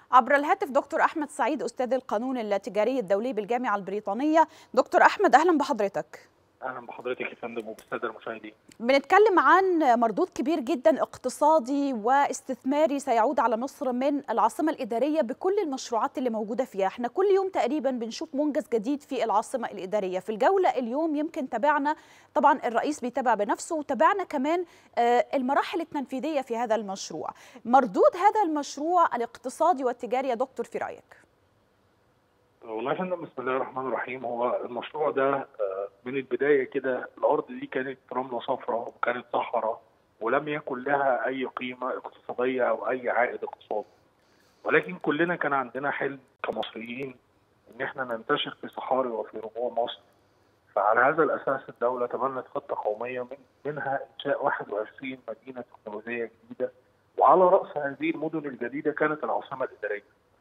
عبر الهاتف دكتور احمد سعيد استاذ القانون التجاري الدولي بالجامعه البريطانيه دكتور احمد اهلا بحضرتك اهلا بحضرتك يا فندم وبالساده المشاهدين. بنتكلم عن مردود كبير جدا اقتصادي واستثماري سيعود على مصر من العاصمه الاداريه بكل المشروعات اللي موجوده فيها، احنا كل يوم تقريبا بنشوف منجز جديد في العاصمه الاداريه، في الجوله اليوم يمكن تابعنا طبعا الرئيس بيتابع بنفسه وتابعنا كمان المراحل التنفيذيه في هذا المشروع. مردود هذا المشروع الاقتصادي والتجاري يا دكتور في رايك؟ والله يا فندم بسم الله الرحمن الرحيم هو المشروع ده من البدايه كده الارض دي كانت رمله صفراء وكانت صحراء ولم يكن لها اي قيمه اقتصاديه او اي عائد اقتصادي ولكن كلنا كان عندنا حلم كمصريين ان احنا ننتشر في صحاري وفي ربوع مصر فعلى هذا الاساس الدوله تبنت خطه قوميه من منها انشاء 21 مدينه تكنولوجيه جديده وعلى راس هذه المدن الجديده كانت العاصمه الاداريه.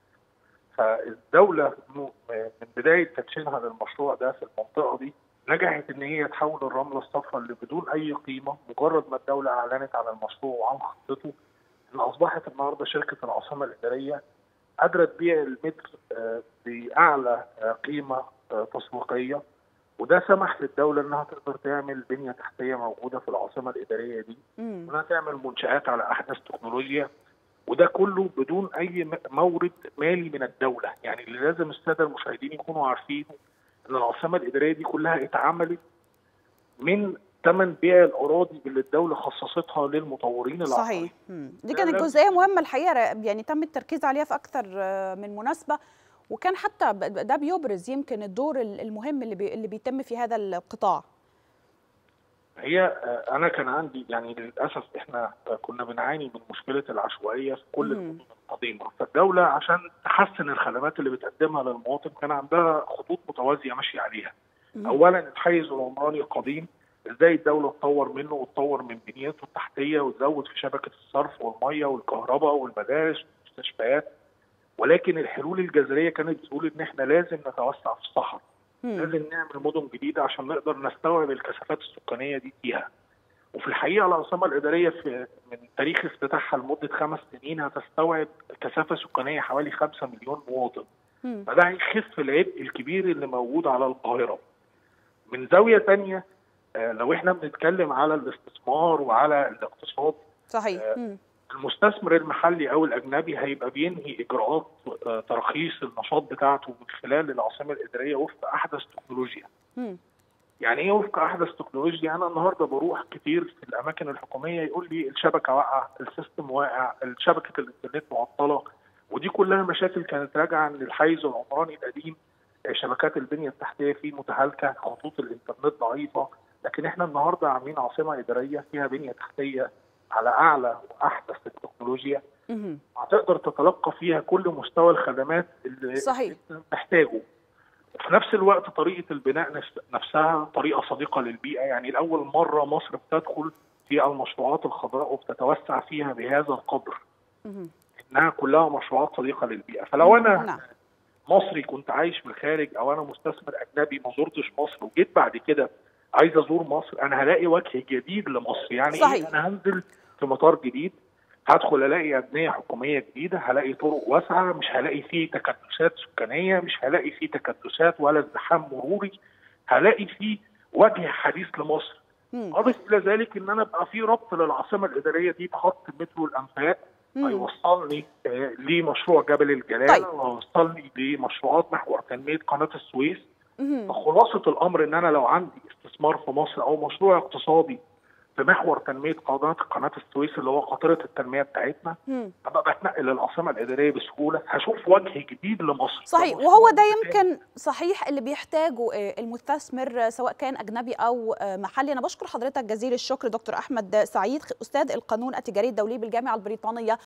فالدوله من بدايه تدشينها للمشروع ده في المنطقه دي نجحت ان هي تحول الرمله الصفراء اللي بدون اي قيمه مجرد ما الدوله اعلنت عن المشروع وعن خطته ان اصبحت النهارده شركه العاصمه الاداريه قادره تبيع المتر باعلى قيمه تسويقيه وده سمح للدوله انها تقدر تعمل بنيه تحتيه موجوده في العاصمه الاداريه دي وانها تعمل منشات على احدث تكنولوجيا وده كله بدون اي مورد مالي من الدوله يعني اللي لازم الساده المشاهدين يكونوا عارفينه ان العاصمه الاداريه دي كلها اتعملت من ثمن بيع الاراضي اللي الدوله خصصتها للمطورين العقاريين صحيح دي كانت جزئيه مهمه الحقيقه يعني تم التركيز عليها في اكثر من مناسبه وكان حتى ده بيبرز يمكن الدور المهم اللي بي اللي بيتم في هذا القطاع هي انا كان عندي يعني للاسف احنا كنا بنعاني من مشكله العشوائيه في كل المدن القديمه فالدوله عشان تحسن الخدمات اللي بتقدمها للمواطن كان عندها خطوط متوازيه ماشيه عليها مم. اولا الحيز العمراني القديم ازاي الدوله تطور منه وتطور من بنيته التحتيه وتزود في شبكه الصرف والميه والكهرباء والمدارس والمستشفيات ولكن الحلول الجذريه كانت بتقول ان احنا لازم نتوسع في الصحراء لازم نعمل مدن جديده عشان نقدر نستوعب الكثافات السكانيه دي فيها. وفي الحقيقه العاصمه الاداريه في من تاريخ افتتاحها لمده خمس سنين هتستوعب كثافه سكانيه حوالي 5 مليون مواطن. فده هيخف العبء الكبير اللي موجود على القاهره. من زاويه ثانيه لو احنا بنتكلم على الاستثمار وعلى الاقتصاد صحيح آه المستثمر المحلي او الاجنبي هيبقى بينهي اجراءات ترخيص النشاط بتاعته من خلال العاصمه الاداريه وفق احدث تكنولوجيا. م. يعني ايه وفق احدث تكنولوجيا؟ انا النهارده بروح كتير في الاماكن الحكوميه يقول لي الشبكه واقعه، السيستم واقع، شبكه الانترنت معطله ودي كلها مشاكل كانت راجعه من الحيز العمراني القديم شبكات البنيه التحتيه فيه متهالكه، خطوط الانترنت ضعيفه، لكن احنا النهارده عاملين عاصمه اداريه فيها بنيه تحتيه على اعلى واحدث التكنولوجيا هتقدر تتلقى فيها كل مستوى الخدمات اللي صحيح. محتاجه وفي نفس الوقت طريقه البناء نفسها طريقه صديقه للبيئه يعني لاول مره مصر بتدخل في المشروعات الخضراء وبتتوسع فيها بهذا القدر انها كلها مشروعات صديقه للبيئه فلو انا نعم. مصري كنت عايش في الخارج او انا مستثمر اجنبي ما زرتش مصر وجيت بعد كده عايز ازور مصر انا هلاقي وجه جديد لمصر يعني صحيح. إيه انا هنزل في مطار جديد هدخل الاقي ابنيه حكوميه جديده هلاقي طرق واسعه مش هلاقي فيه تكدسات سكانيه مش هلاقي فيه تكدسات ولا ازدحام مروري هلاقي فيه وجه حديث لمصر اضف الى ذلك ان انا ابقى في ربط للعاصمه الاداريه دي بخط مترو الانفاق هيوصلني آه لمشروع جبل الجلاله طيب. وهيوصلني لمشروعات محور تنميه قناه السويس خلاصه الامر ان انا لو عندي استثمار في مصر او مشروع اقتصادي في محور تنميه قناه قناه السويس اللي هو قاطره التنميه بتاعتنا ابقى بتنقل للعاصمه الاداريه بسهوله هشوف وجه جديد لمصر صحيح وهو ده يمكن صحيح اللي بيحتاجه المستثمر سواء كان اجنبي او محلي انا بشكر حضرتك جزيل الشكر دكتور احمد سعيد استاذ القانون التجاري الدولي بالجامعه البريطانيه